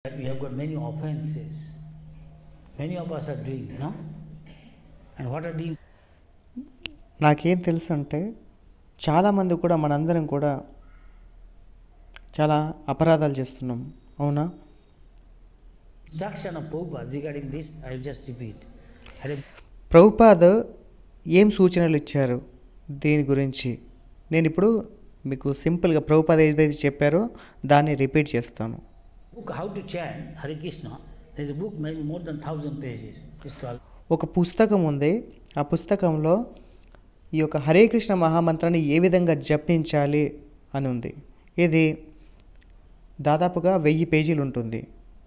We have got many offenses. Many of us are doing, no? And what are the నాకేం తెలుసు అంటే చాలామంది కూడా మనందరం కూడా చాలా అపరాధాలు చేస్తున్నాం అవునా instruction of Prabhupada regarding this? I will just repeat. Hare Prabhupad ఏం సూచనలు ఇచ్చారు దీని గురించి నేను ఇప్పుడు మీకు సింపుల్గా ప్రభుపాద్ ఏదైతే చెప్పారో దాన్ని రిపీట్ చేస్తాను book How to Chant Hare Krishna. There is a book maybe more than thousand pages. It's called ఒక పుస్తకం ఉంది ఆ పుస్తకంలో ఈ యొక్క హరే కృష్ణ మహామంత్రాన్ని ఏ విధంగా జపించాలి అని ఉంది ఇది దాదాపుగా వెయ్యి పేజీలు ఉంటుంది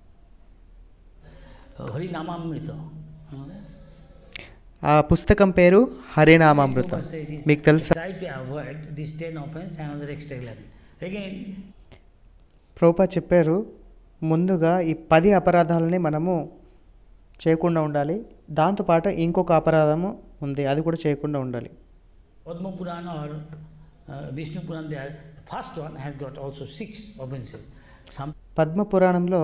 uh, Harinamamrita. Uh, ఆ పుస్తకం పేరు హరినామామృతం Prabhupada said is, మీకు తెలుసా Try to avoid these ten offense and other extra eleven. Again, ప్రభుపా చెప్పారు ముందుగా ఈ పది అపరాధాలని మనము చేయకుండా ఉండాలి దాంతోపాటు ఇంకొక అపరాధము ఉంది అది కూడా చేయకుండా ఉండాలి Padma Purana or uh, Vishnu Purana, there, the first one has got also six offenses. Some Padma పురాణంలో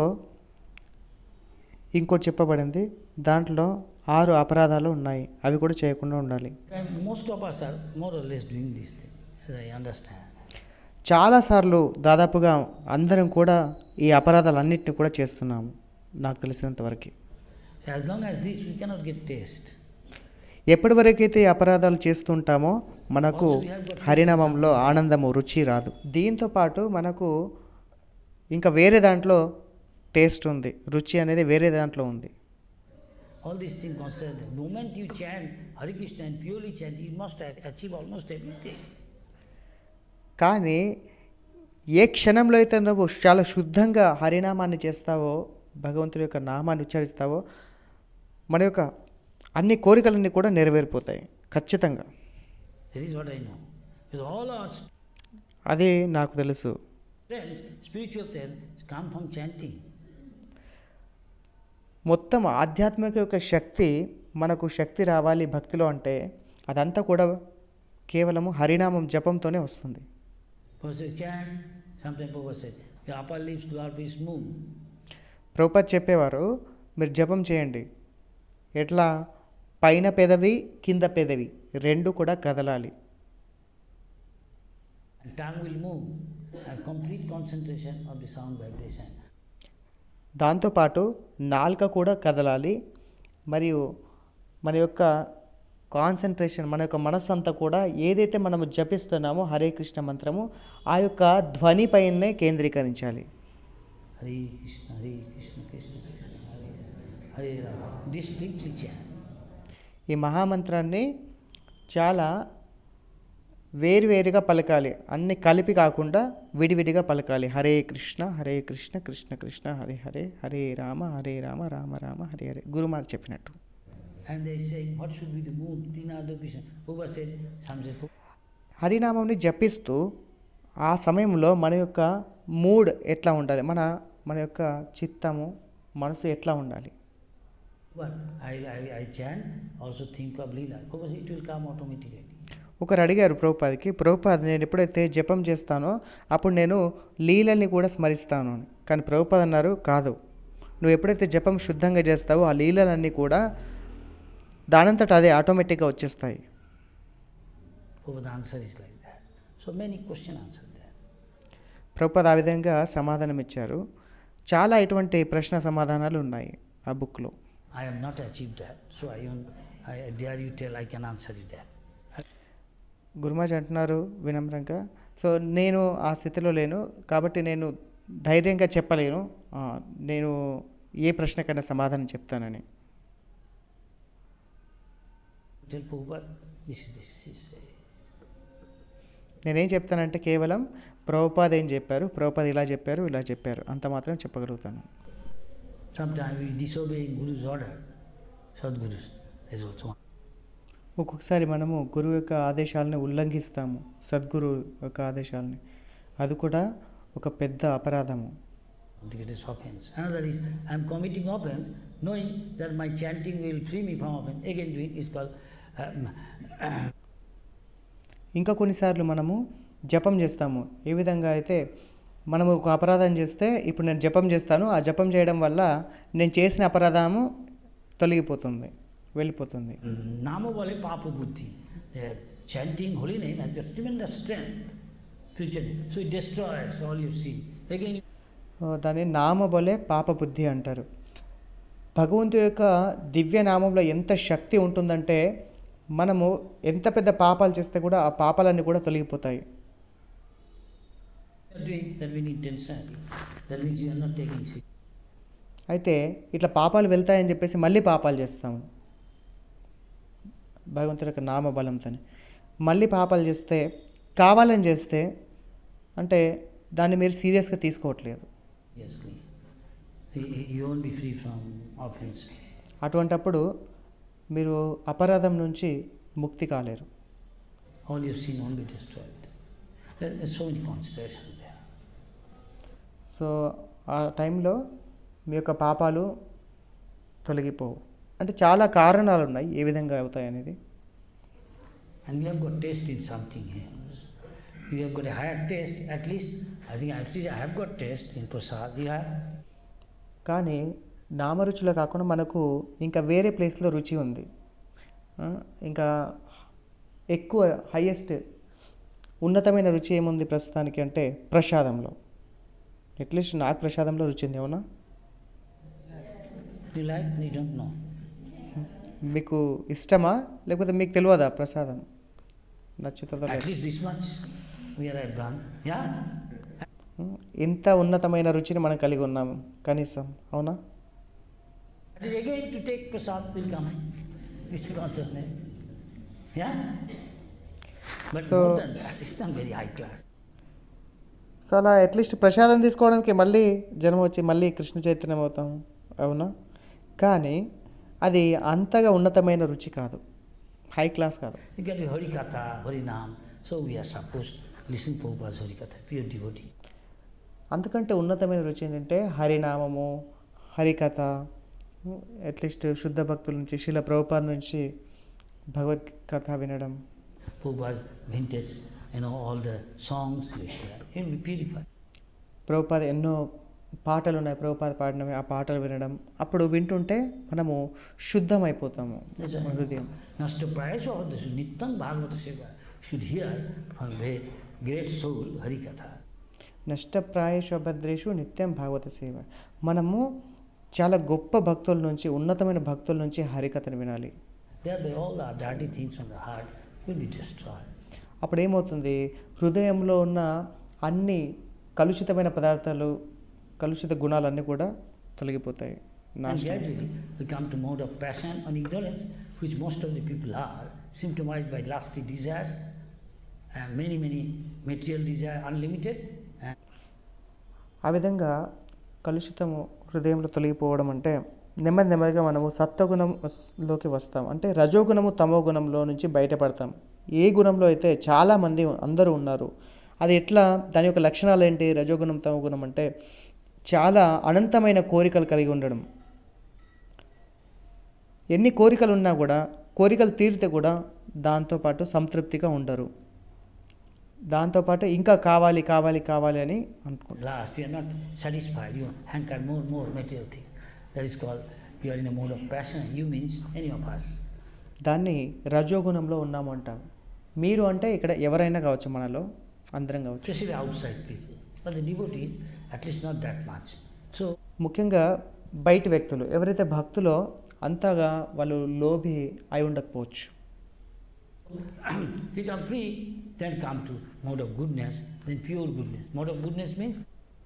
ఇంకోటి చెప్పబడింది దాంట్లో ఆరు అపరాధాలు ఉన్నాయి అవి కూడా చేయకుండా ఉండాలి and most of us are more or less doing this thing, as I understand. చాలాసార్లు దాదాపుగా అందరం కూడా ఈ అపరాధాలన్నింటినీ కూడా చేస్తున్నాము నాకు తెలిసినంతవరకు As long as this, we cannot get taste. ఎప్పటి వరకైతే ఈ అపరాధాలు చేస్తుంటామో మనకు హరినామంలో ఆనందము రుచి రాదు దీంతో పాటు మనకు ఇంకా వేరే దాంట్లో టేస్ట్ ఉంది రుచి అనేది వేరే దాంట్లో ఉంది All these things concerned. The moment you chant Hare Krishna and purely chant, you must a- achieve almost everything. కానీ ఏ క్షణంలో అయితే నువ్వు చాలా శుద్ధంగా హరినామాన్ని చేస్తావో భగవంతుడి యొక్క నామాన్ని ఉచ్చరిస్తావో మన యొక్క అన్ని కోరికలన్నీ కూడా నెరవేరిపోతాయి ఖచ్చితంగా That is what I know. Because all our అది నాకు తెలుసు strength, spiritual strength, come from chanting. మొత్తం ఆధ్యాత్మిక యొక్క శక్తి మనకు శక్తి రావాలి భక్తిలో అంటే అదంతా కూడా కేవలము హరినామం జపంతోనే వస్తుంది First you chant, sometimes Prabhupada said, the upper lips, lower lips move. ప్రభుపతి చెప్పేవారు మీరు జపం చేయండి ఎట్లా పైన పెదవి కింద పెదవి రెండు కూడా కదలాలి And tongue will move. And complete concentration of the sound vibration. దాంతోపాటు నాలుక కూడా కదలాలి మరియు మన యొక్క కాన్సన్ట్రేషన్ మన యొక్క మనస్సు అంతా కూడా ఏదైతే మనము జపిస్తున్నామో హరే కృష్ణ మంత్రము ఆ యొక్క ధ్వని పైనే కేంద్రీకరించాలి Hare Krishna, Hare Krishna, Krishna Krishna, Hare Hare, Hare Rama. Distinctly chant. ఈ మహామంత్రాన్ని చాలా వేరువేరుగా పలకాలి అన్ని కలిపి కాకుండా విడివిడిగా పలకాలి హరే కృష్ణ హరే కృష్ణ కృష్ణ కృష్ణ హరే హరే హరే రామ హరే రామ రామ రామ హరే హరే గురుమార్ చెప్పినట్టు And they say, what should be the mood? Tinada Krishna. Prabhupada said, some say, హరినామంని జపిస్తూ ఆ సమయంలో మన యొక్క మూడ్ ఎట్లా ఉండాలి మన మన యొక్క చిత్తము మనసు ఎట్లా ఉండాలి but I, I, I chant, also think of Leela. Prabhupada said, it will come automatically. ఒకరు అడిగారు ప్రభుపాదికి ప్రభుపాద్ నేను ఎప్పుడైతే జపం చేస్తానో అప్పుడు నేను లీలల్ని కూడా స్మరిస్తాను అని కానీ ప్రభుపాద్ అన్నారు కాదు నువ్వు ఎప్పుడైతే జపం శుద్ధంగా చేస్తావో ఆ లీలలన్నీ కూడా దానంతట అదే ఆటోమేటిక్గా వచ్చేస్తాయి Prabhupada answer is like that. So many question answered there. Prabhupad ఆ విధంగా సమాధానం ఇచ్చారు చాలా ఇటువంటి ప్రశ్న సమాధానాలు ఉన్నాయి ఆ బుక్లో I have not achieved that. So I, won't- I I dare you tell I can answer you that. గురుమాజ్ అంటున్నారు వినమ్రంగా సో నేను ఆ స్థితిలో లేను కాబట్టి నేను ధైర్యంగా చెప్పలేను ఆ, నేను ఏ ప్రశ్నకైనా సమాధానం చెప్తానని Tell Prabhupada, this is this is. this. నేనేం చెప్తానంటే కేవలం ప్రభుపాద్ ఏం చెప్పారు ప్రభుపాద్ ఇలా చెప్పారు ఇలా చెప్పారు అంత మాత్రం చెప్పగలుగుతాను Sometimes we disobey Guru's order, Sadguru's. That's also one. ఒక్కొక్కసారి మనము గురువు యొక్క ఆదేశాలను ఉల్లంఘిస్తాము సద్గురు యొక్క ఆదేశాలని అది కూడా ఒక పెద్ద అపరాధము The greatest offense. Another is I am committing offense, knowing that my chanting will free me from offense. Again, doing is called um, ఇంకా కొన్నిసార్లు మనము జపం చేస్తాము ఏ విధంగా అయితే మనము ఒక అపరాధం చేస్తే ఇప్పుడు నేను జపం చేస్తాను ఆ జపం చేయడం వల్ల నేను చేసిన అపరాధము తొలగిపోతుంది వెళ్ళిపోతుంది Nama bole papa buddhi. The chanting holy name has got tremendous strength. spiritually. So it destroys all your sin. Again, ఆ, దాన్ని నామబలే పాప బుద్ధి అంటారు భగవంతుడి యొక్క దివ్య నామంలో ఎంత శక్తి ఉంటుందంటే మనము ఎంత పెద్ద పాపాలు చేస్తే కూడా ఆ పాపాలన్నీ కూడా తొలగిపోతాయి you are doing that means intentionally. That means you are not taking sin. అయితే ఇట్లా పాపాలు వెళ్తాయని చెప్పేసి మళ్ళీ పాపాలు చేస్తాము భగవంతుడి యొక్క నామబలంతో మళ్ళీ పాపాలు చేస్తే కావాలని చేస్తే అంటే దాన్ని మీరు సీరియస్గా తీసుకోవట్లేదు Seriously. You- You you won't be free from offense. అటువంటప్పుడు మీరు అపరాధం నుంచి ముక్తి కాలేరు All your sin won't be destroyed. There- There's so many concentrations there. So ఆ టైంలో మీ యొక్క పాపాలు తొలగిపోవు అంటే చాలా కారణాలు ఉన్నాయి ఏ విధంగా అవుతాయి అనేది And we have got taste in something else. We have got a higher taste, at least, I think actually I have got taste in prasad. We have. కానీ నామరుచులో కాకుండా మనకు ఇంకా వేరే ప్లేస్లో రుచి ఉంది ఆ, ఇంకా ఎక్కువ హయ్యెస్ట్ ఉన్నతమైన రుచి ఏముంది ప్రస్తుతానికి అంటే ప్రసాదంలో అట్లీస్ట్ నాకు ప్రసాదంలో రుచి ఉంది అవునా You like, you don't know. మీకు ఇష్టమా లేకపోతే మీకు తెలియదా ప్రసాదం నచ్చుతుందా At లేదా? least this much we are advanced. Yeah? ఇంత ఉన్నతమైన రుచిని మనం కలిగి ఉన్నాము కనీసం అవునా It is again to take prasad will come. Vishnu consciousness. Yeah? But So- more than that, it's not very high class. So అలా అట్లీస్ట్ ప్రసాదం తీసుకోవడానికి మళ్ళీ జన్మ వచ్చి మళ్ళీ కృష్ణ చైతన్యం అవుతాం అవునా కానీ అది అంతగా ఉన్నతమైన రుచి కాదు హై క్లాస్ కాదు You get Hari Katha, Hari Nam. So we are supposed to listen Prabhupada's Hari Katha, pure devotee. అంతకంటే ఉన్నతమైన రుచి ఏంటంటే హరినామము హరికథ అట్లీస్ట్ శుద్ధ భక్తుల నుంచి శిల ప్రభుపాద నుంచి భగవద్గీత వినడం Prabhupada's vintage, you know, all the songs you should have. You'll be purified. Prabhupada ఎన్నో పాటలు ఉన్నాయి ప్రభుపాద పాడినవి ఆ పాటలు వినడం అప్పుడు వింటుంటే మనము శుద్ధం అయిపోతాము That's మన right. హృదయం Nashtaprayasya of this Nityam Bhagavata Seva should hear from very great soul Hari Katha. నష్టప్రాయేషు అభద్రేషు నిత్యం భాగవత సేవ మనము చాలా గొప్ప భక్తుల నుంచి ఉన్నతమైన భక్తుల నుంచి హరికథను వినాలి Thereby all the dirty things on the heart will be destroyed. అప్పుడు ఏమవుతుంది హృదయంలో ఉన్న అన్ని కలుషితమైన పదార్థాలు కలుషిత గుణాలన్నీ కూడా తొలగిపోతాయి And నాశనం gradually we come to mode of passion and ignorance, which most of the people are, symptomized by lusty desires, and many, many material desire, unlimited, and ఆ విధంగా కలుషితము హృదయంలో తొలగిపోవడం అంటే నెమ్మది నెమ్మదిగా మనము సత్వగుణంలోకి వస్తాం అంటే రజోగుణము తమో గుణంలో నుంచి బయటపడతాం ఏ గుణంలో అయితే చాలామంది అందరూ ఉన్నారు అది ఎట్లా దాని యొక్క లక్షణాలు ఏంటి రజోగుణం తమో గుణం అంటే చాలా అనంతమైన కోరికలు కలిగి ఉండడం ఎన్ని కోరికలు ఉన్నా కూడా కోరికలు తీరితే కూడా దాంతోపాటు సంతృప్తిగా ఉండరు దాంతోపాటు ఇంకా కావాలి కావాలి కావాలి అని అనుకుంటారు last we are not satisfied. You hanker more, more material thing. That is called you are in a mode of passion. You means any of us. దాన్ని రజోగుణంలో ఉన్నాము అంటాం మీరు అంటే ఇక్కడ ఎవరైనా కావచ్చు మనలో అందరం కావచ్చు Especially outside people. But the devotee, at least not that much. So ముఖ్యంగా బయటి వ్యక్తులు ఎవరైతే భక్తులో అంతగా వాళ్ళు లోభి అయి ఉండకపోవచ్చు become free, then come to mode of goodness, then pure goodness. Mode of goodness means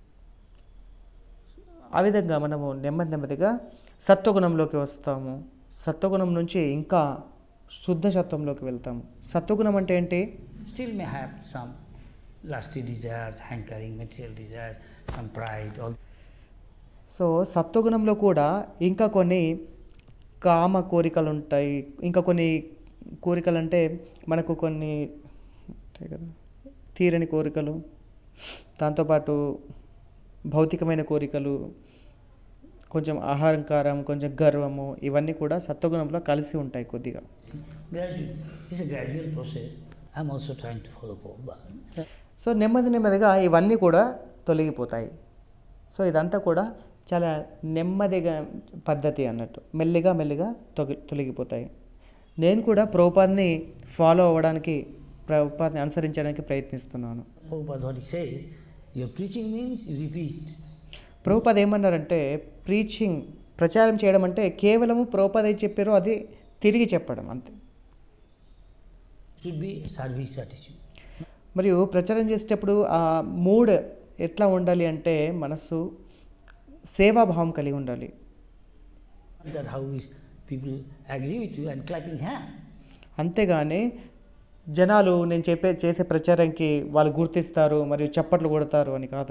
ఆ విధంగా మనము నెమ్మది నెమ్మదిగా సత్వగుణంలోకి వస్తాము సత్వగుణం నుంచి ఇంకా శుద్ధ సత్వంలోకి వెళ్తాము సత్వగుణం అంటే ఏంటి still may have some lusty desires, hankering, material desires, some pride, all so సత్వగుణంలో కూడా ఇంకా కొన్ని కామ కోరికలు ఉంటాయి ఇంకా కొన్ని కోరికలు అంటే మనకు కొన్ని ఉంటాయి కదా తీరని కోరికలు దాంతోపాటు భౌతికమైన కోరికలు కొంచెం అహంకారం కొంచెం గర్వము ఇవన్నీ కూడా సత్వగుణంలో కలిసి ఉంటాయి కొద్దిగా gradual. It's a gradual process. I'm also trying to follow Prabhupada. So నెమ్మది నెమ్మదిగా ఇవన్నీ కూడా తొలగిపోతాయి సో ఇదంతా కూడా చాలా నెమ్మదిగా పద్ధతి అన్నట్టు మెల్లిగా మెల్లిగా తొగి తొలగిపోతాయి నేను కూడా ప్రభుపాద్ని ఫాలో అవ్వడానికి ప్రభుపాద్ని అనుసరించడానికి ప్రయత్నిస్తున్నాను Prabhupada, what he says, your preaching means you repeat. Prabhupad ఏమన్నారంటే ప్రీచింగ్ ప్రచారం చేయడం అంటే కేవలము ప్రభుపాద్ ఏం చెప్పారో అది తిరిగి చెప్పడం అంతే Should be service attitude. మరియు ప్రచారం చేసేటప్పుడు ఆ మూడ్ ఎట్లా ఉండాలి అంటే మనసు సేవాభావం కలిగి ఉండాలి That how is people agree with you and clapping hand. అంతేగాని జనాలు నేను చెప్పే చేసే ప్రచారంకి వాళ్ళు గుర్తిస్తారు మరియు చప్పట్లు కొడతారు అని కాదు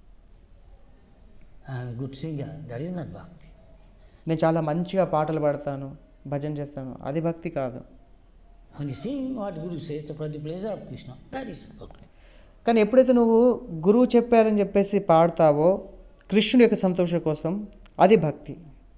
I'm a good singer. That is not bhakti. నేను చాలా మంచిగా పాటలు పాడతాను భజన చేస్తాను అది భక్తి కాదు When you sing what Guru says for the pleasure of Krishna, that is bhakti. కానీ ఎప్పుడైతే నువ్వు గురువు చెప్పారని చెప్పేసి పాడతావో కృష్ణుడి యొక్క సంతోషం కోసం అది భక్తి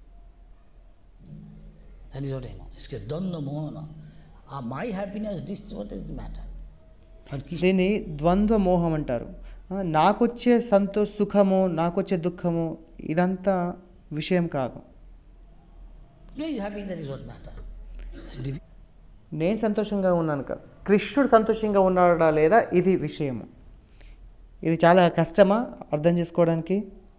That is what I know. It's called Danda Mohana. Uh, my happiness, this what is the matter. But Krishna దీన్ని ద్వంద్వ మోహం అంటారు ఆ, నాకొచ్చే సంతోష సుఖము నాకొచ్చే దుఃఖము ఇదంతా విషయం కాదు is happy, that is what matter. It's diff- నేను సంతోషంగా ఉన్నాను కదా కృష్ణుడు సంతోషంగా ఉన్నాడా లేదా ఇది విషయము ఇది చాలా కష్టమా అర్థం చేసుకోవడానికి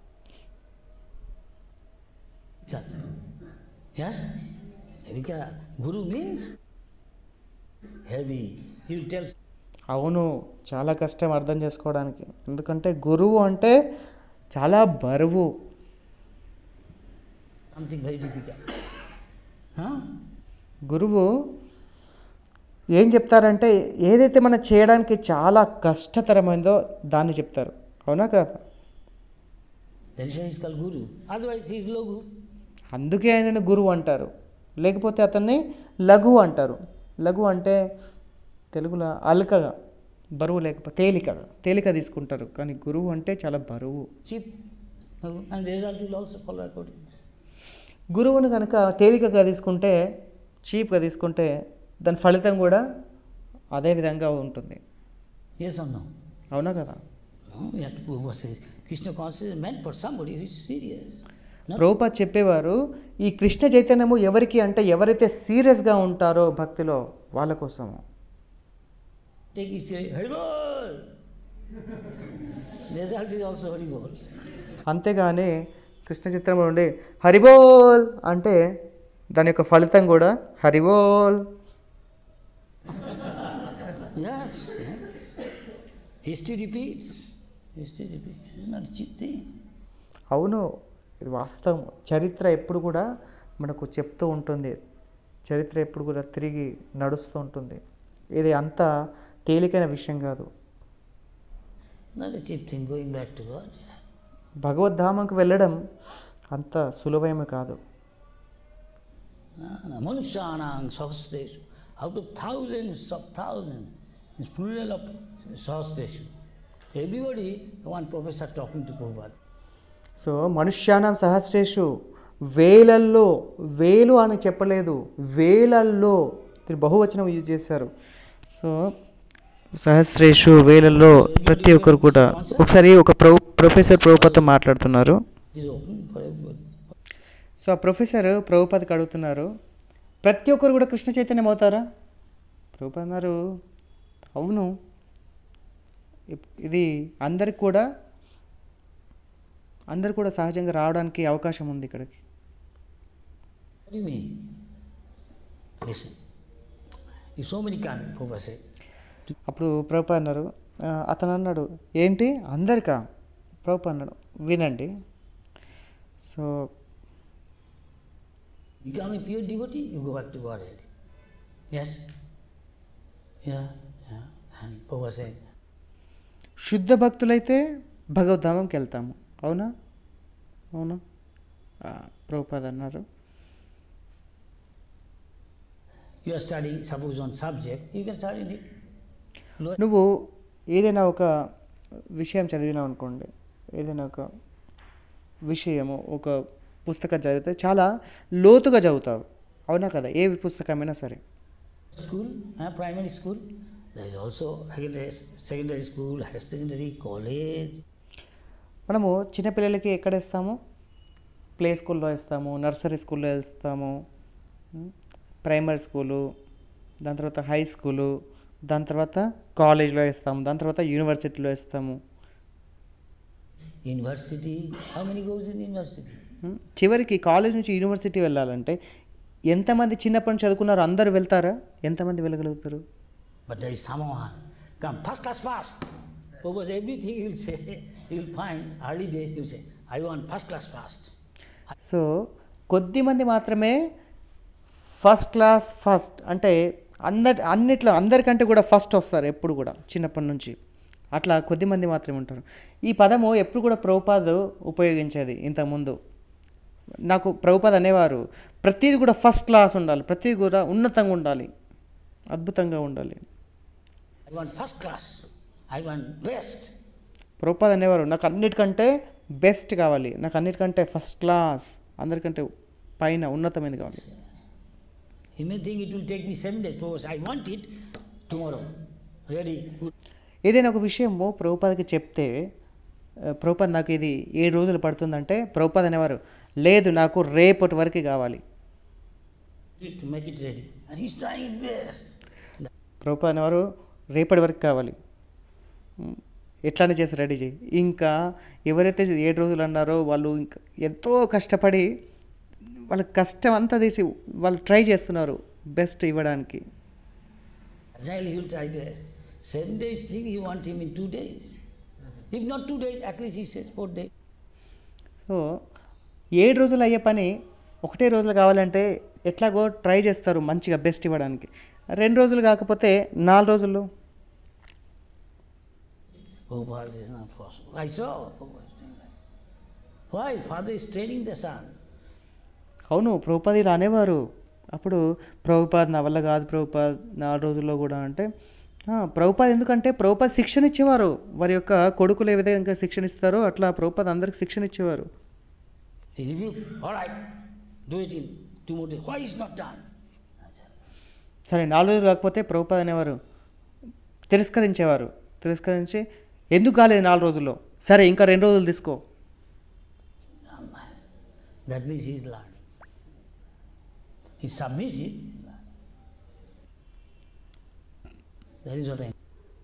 Yes? Because Guru means heavy. He will tell అవును చాలా కష్టం అర్థం చేసుకోవడానికి ఎందుకంటే గురువు అంటే చాలా బరువు something very difficult. Huh? గురువు ఏం చెప్తారంటే ఏదైతే మనం చేయడానికి చాలా కష్టతరమైందో దాన్ని చెప్తారు అవునా కదా That is why he is called Guru. Otherwise, he is Logu. అందుకే ఆయనను గురువు అంటారు లేకపోతే అతన్ని లఘు అంటారు లఘు అంటే తెలుగులో అల్కగా బరువు లేకపోతే తేలికగా తేలిక తీసుకుంటారు కానీ గురువు అంటే చాలా బరువు Cheap. Logu. And result will also follow accordingly. గురువుని కనుక తేలికగా తీసుకుంటే చీప్గా తీసుకుంటే దాని ఫలితం కూడా అదే విధంగా ఉంటుంది Yes or no? అవునా కదా No, we have to prove what says. Krishna consciousness is meant for somebody who is serious. No? Prabhupad చెప్పేవారు ఈ కృష్ణ చైతన్యము ఎవరికి అంటే ఎవరైతే సీరియస్గా ఉంటారో భక్తిలో వాళ్ళ కోసము Take it say, Haribol! Result is also Haribol. అంతేగాని కృష్ణ చిత్రంలో ఉండి హరిబోల్ అంటే దాని యొక్క ఫలితం కూడా Haribol Yes. yes. History repeats. History repeats. It's not a cheap thing. అవును ఇది వాస్తవం చరిత్ర ఎప్పుడు కూడా మనకు చెప్తూ ఉంటుంది చరిత్ర ఎప్పుడు కూడా తిరిగి నడుస్తూ ఉంటుంది ఇది అంత తేలికైన విషయం కాదు Not a cheap thing going back to God. భగవద్ధామంకు వెళ్ళడం అంత సులభమేమి కాదు Manusyanang sahasreshu. Out of thousands of thousands, it's plural of sahasreshu. Everybody, one professor talking to Prabhupada. So మనుష్యానం సహస్రేషు వేలల్లో వేలు అని చెప్పలేదు వేలల్లో ఇది బహువచనం యూజ్ చేశారు సో సహస్రేషు వేలల్లో ప్రతి ఒక్కరు కూడా ఒకసారి ఒక ప్రొ ప్రొఫెసర్ ప్రభుపతితో మాట్లాడుతున్నారు It is open for everybody. So ఆ ప్రొఫెసర్ ప్రభుపతికి అడుగుతున్నారు ప్రతి ఒక్కరు కూడా కృష్ణ చైతన్యం అవుతారా ప్రభుపతి అన్నారు అవును ఇప్- ఇది అందరికి కూడా అందరు కూడా సహజంగా రావడానికి అవకాశం ఉంది ఇక్కడికి What do you mean? Listen. If so many come, Prabhupada said, అప్పుడు ప్రభుపా అన్నారు ఆ, అతను అన్నాడు ఏంటి అందరికా ప్రభుపా అన్నాడు వినండి so become a pure devotee, you go back to Godhead. Yes? Yeah, yeah. And Prabhupada said, శుద్ధ భక్తులైతే భగవద్ధామంకి వెళ్తాము అవునా అవునా ఆ, ప్రభుపాద్ అన్నారు you are studying, suppose one subject, you can study it. Lower- నువ్వు ఏదైనా ఒక విషయం చదివినావు అనుకోండి ఏదైనా ఒక విషయము ఒక పుస్తకం చదివితే చాలా లోతుగా చదువుతావు అవునా కదా ఏ పుస్తకమైనా సరే school, uh, primary school, there is also secondary, secondary school, higher secondary, college. మనము చిన్నపిల్లలకి ఎక్కడ ఇస్తాము ప్లే స్కూల్లో ఇస్తాము నర్సరీ స్కూల్లో ఇస్తాము ఉమ్, ప్రైమరీ స్కూలు దాని తర్వాత హై స్కూలు దాని తర్వాత కాలేజ్లో ఇస్తాము దాని తర్వాత యూనివర్సిటీలో ఇస్తాము University, how many goes in university? ఉమ్, చివరికి కాలేజ్ నుంచి యూనివర్సిటీ వెళ్ళాలంటే ఎంతమంది చిన్నప్పటి నుంచి చదువుకున్నారో అందరూ వెళ్తారా ఎంతమంది వెళ్ళగలుగుతారు But there is someone come first class fast. Because everything he will say, he will find early days, he will say, I want first class fast. So కొద్ది మంది మాత్రమే ఫస్ట్ క్లాస్ ఫస్ట్ అంటే అందరి అన్నిట్లో అందరికంటే కూడా ఫస్ట్ వస్తారు ఎప్పుడు కూడా చిన్నప్పటి నుంచి అట్లా కొద్ది మంది మాత్రమే ఉంటారు ఈ పదము ఎప్పుడు కూడా ప్రభుపాద్ ఉపయోగించేది ఇంతకుముందు నాకు ప్రభుపాద్ అనేవారు ప్రతిదీ కూడా ఫస్ట్ క్లాస్ ఉండాలి ప్రతిదీ కూడా ఉన్నతంగా ఉండాలి అద్భుతంగా ఉండాలి I want first class. I want best. Prabhupad అనేవారు నాకు అన్నిటికంటే బెస్ట్ కావాలి నాకు అన్నిటికంటే ఫస్ట్ క్లాస్ అందరికంటే పైన ఉన్నతమైనది కావాలి He may think it will take me seven days, because I want it tomorrow. Ready. Good. ఏదైనా ఒక విషయము ప్రభుపాదకి చెప్తే ఆ, ప్రభుపాద్ నాకు ఇది ఏడు రోజులు పడుతుందంటే ప్రభుపాద్ అనేవారు లేదు నాకు రేపటి వరకు కావాలి To make it ready. And he's trying his best. Prabhupad అనేవారు రేపటి వరకు కావాలి ఉమ్, ఎట్లానే చేసి రెడీ చేయి ఇంకా ఎవరైతే ఏడు రోజులు అన్నారో వాళ్ళు ఇంకా ఎంతో కష్టపడి వాళ్ళ కష్టం అంతా తీసి వాళ్ళు ట్రై చేస్తున్నారు బెస్ట్ ఇవ్వడానికి Agile, he will try best. Seven days thing, you want him in two days. If not two days, at least he says four days. So ఏడు రోజులు అయ్యే పని ఒకటే రోజులు కావాలంటే ఎట్లాగో ట్రై చేస్తారు మంచిగా బెస్ట్ ఇవ్వడానికి రెండు రోజులు కాకపోతే నాలుగు రోజులు Prabhupada, this is not possible. I saw Prabhupada is doing that. Why? Father is training the son. అవును ప్రభుపాద్ ఇలా అనేవారు అప్పుడు ప్రభుపాద్ నా వల్ల కాదు ప్రభుపాద్ నాలుగు రోజుల్లో కూడా అంటే "ఆ, ప్రభుపాద్ ఎందుకంటే ప్రభుపాద్ శిక్షణ ఇచ్చేవారు వారి యొక్క కొడుకులు ఏ విధంగా శిక్షణ ఇస్తారో అట్లా ప్రభుపాద్ అందరికి శిక్షణ ఇచ్చేవారు He rebuked, all right, do it in two more days. Why is not done? I said, సరే నాలుగు రోజులు కాకపోతే ప్రభుపాద్ అనేవారు తిరస్కరించేవారు తిరస్కరించి ఎందుకు కాలేదు నాలుగు రోజుల్లో సరే ఇంకా రెండు రోజులు తీసుకో That means he is learning. He's submissive. That is what I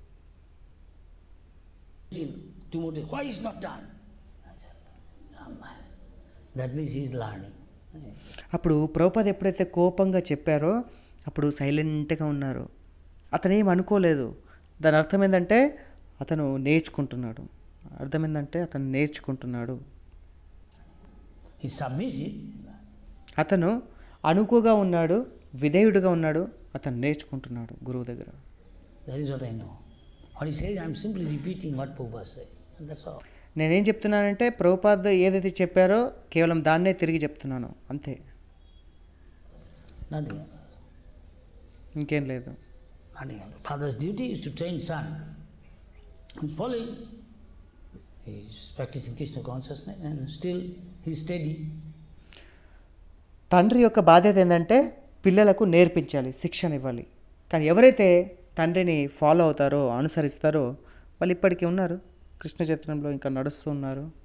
in two more days. Why is not done? I said, "Ah, man." That means he is learning. అప్పుడు ప్రభుపాద్ ఎప్పుడైతే కోపంగా చెప్పారో అప్పుడు సైలెంట్గా ఉన్నారు అతను ఏం అనుకోలేదు దాని అర్థం ఏంటంటే అతను నేర్చుకుంటున్నాడు అర్థం ఏంటంటే అతను నేర్చుకుంటున్నాడు He's submissive. అతను అనుకుగా ఉన్నాడు విధేయుడుగా ఉన్నాడు అతను నేర్చుకుంటున్నాడు గురువు దగ్గర That is what I know. What he says, I'm simply repeating what Prabhupada said. And that's all. నేనేం చెప్తున్నానంటే ప్రభుపాద్ ఏదైతే చెప్పారో కేవలం దాన్నే తిరిగి చెప్తున్నాను అంతే Nothing else. ఇంకేం లేదు Nothing else. Father's duty is to train son. He's following. He's practicing Krishna consciousness and still he's steady. తండ్రి యొక్క బాధ్యత ఏంటంటే పిల్లలకు నేర్పించాలి శిక్షణ ఇవ్వాలి కానీ ఎవరైతే తండ్రిని ఫాలో అవుతారో అనుసరిస్తారో వాళ్ళు ఇప్పటికీ ఉన్నారు కృష్ణ చైతన్యంలో ఇంకా నడుస్తూ ఉన్నారు